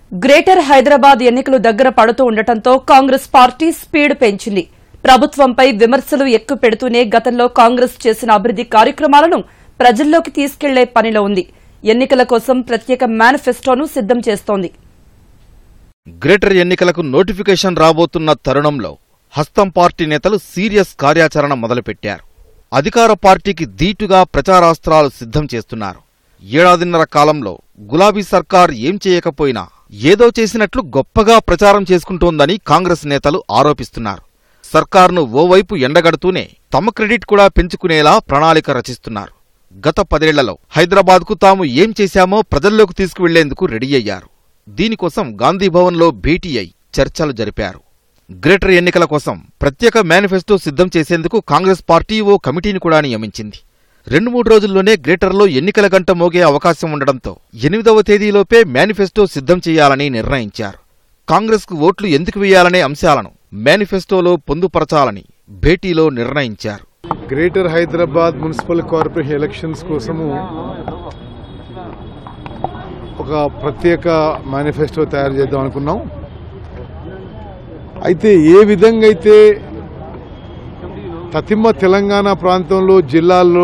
greater Hyderabad ఎన్నికలు దగ్గర పడుతూ ఉండటంతో కాంగ్రెస్ పార్టీ స్పీడ్ పెంచింది ప్రభుత్వంపై విమర్శలు ఎక్కువ పెడుతూనే గతంలో కాంగ్రెస్ చేసిన అభివృద్ది కార్యక్రమాలను ప్రజల్లోకి తీసుకెళ్లే పనిలో ఉంది ఎన్నికల కోసం ప్రత్యేక మేనిఫెస్టోను సిద్దం చేస్తోంది గ్రేటర్ ఎన్నికలకు నోటిఫికేషన్ రాబోతున్న తరుణంలో హస్తం పార్టీ నేతలు సీరియస్ కార్యాచరణ మొదలుపెట్టారు అధికార పార్టీకి ధీటుగా ప్రచారాస్త్రాలు సిద్ధం చేస్తున్నారు ఏడాదిన్నర కాలంలో గులాబీ సర్కార్ ఏం చేయకపోయినా ఏదో చేసినట్లు గొప్పగా ప్రచారం చేసుకుంటోందని కాంగ్రెస్ నేతలు ఆరోపిస్తున్నారు సర్కార్ను ఓవైపు ఎండగడుతూనే తమ క్రెడిట్ కూడా పెంచుకునేలా ప్రణాళిక రచిస్తున్నారు గత పదేళ్లలో హైదరాబాద్కు తాము ఏం చేశామో ప్రజల్లోకి తీసుకువెళ్లేందుకు రెడీ అయ్యారు దీనికోసం గాంధీభవన్లో భేటీ అయి చర్చలు జరిపారు గ్రేటర్ ఎన్నికల కోసం ప్రత్యేక మేనిఫెస్టో సిద్ధం చేసేందుకు కాంగ్రెస్ పార్టీ ఓ కమిటీని కూడా నియమించింది రెండు మూడు రోజుల్లోనే గ్రేటర్లో ఎన్నికల గంట మోగే అవకాశం ఉండడంతో ఎనిమిదవ తేదీలోపే మేనిఫెస్టో సిద్ధం చేయాలని నిర్ణయించారు కాంగ్రెస్కు ఓట్లు ఎందుకు వేయాలనే అంశాలను మేనిఫెస్టోలో పొందుపరచాలని భేటీలో నిర్ణయించారు greater Hyderabad municipal corporation elections కోసము ఒక ప్రత్యేక మేనిఫెస్టో తయారు చేద్దాం అనుకున్నాం అయితే ఏ విధంగా అయితే తతిమ్మ తెలంగాణ ప్రాంతంలో జిల్లాల్లో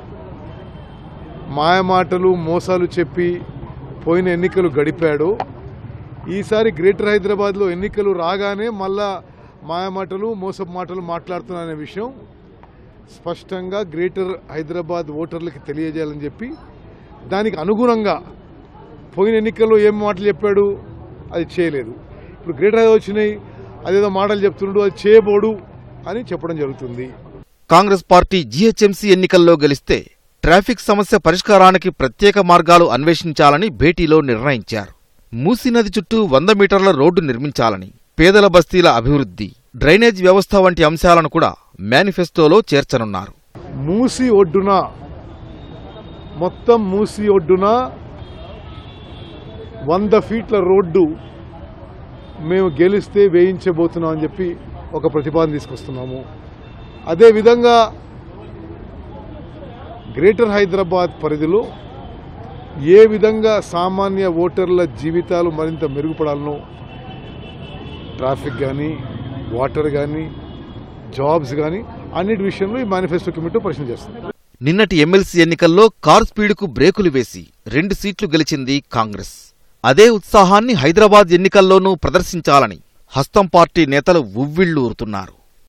మాయమాటలు మోసాలు చెప్పి పోయిన ఎన్నికలు గడిపాడు ఈసారి గ్రేటర్ హైదరాబాద్లో ఎన్నికలు రాగానే మళ్ళా మాయమాటలు మోసపు మాటలు మాట్లాడుతున్నారనే విషయం స్పష్టంగా గ్రేటర్ హైదరాబాద్ ఓటర్లకి తెలియజేయాలని చెప్పి దానికి అనుగుణంగా పోయిన ఎన్నికల్లో ఏం మాటలు చెప్పాడు అది చేయలేదు ఇప్పుడు గ్రేటర్ హైదరాబాద్ వచ్చినాయి అదేదో మాటలు చెప్తున్నాడు అది చేయబోడు అని చెప్పడం జరుగుతుంది కాంగ్రెస్ పార్టీ జీహెచ్ఎంసీ ఎన్నికల్లో గెలిస్తే ట్రాఫిక్ సమస్య పరిష్కారానికి ప్రత్యేక మార్గాలు అన్వేషించాలని భేటీలో నిర్ణయించారు మూసీ నది చుట్టూ వంద మీటర్ల రోడ్డు నిర్మించాలని పేదల బస్తీల అభివృద్ధి డ్రైనేజ్ వ్యవస్థ వంటి అంశాలను కూడా మేనిఫెస్టోలో చేర్చనున్నారు మూసి ఒడ్డున మొత్తం మూసి ఒడ్డున వంద ఫీట్ల రోడ్డు మేము గెలిస్తే వేయించబోతున్నాం అని చెప్పి ఒక ప్రతిపాదన తీసుకొస్తున్నాము అదేవిధంగా గ్రేటర్ హైదరాబాద్ పరిధిలో ఏ విధంగా సామాన్య ఓటర్ల జీవితాలు మరింత మెరుగుపడాలనో ట్రాఫిక్ కానీ వాటర్ కానీ జాబ్స్ కానీ అన్నిటి విషయంలో ఈ మేనిఫెస్టో కమిటీ పరిశీలన చేస్తుంది నిన్నటి ఎమ్మెల్సీ ఎన్నికల్లో కార్ స్పీడుకు బ్రేకులు వేసి రెండు సీట్లు గెలిచింది కాంగ్రెస్ అదే ఉత్సాహాన్ని హైదరాబాద్ ఎన్నికల్లోనూ ప్రదర్శించాలని హస్తం పార్టీ నేతలు ఉవ్విళ్లూరుతున్నారు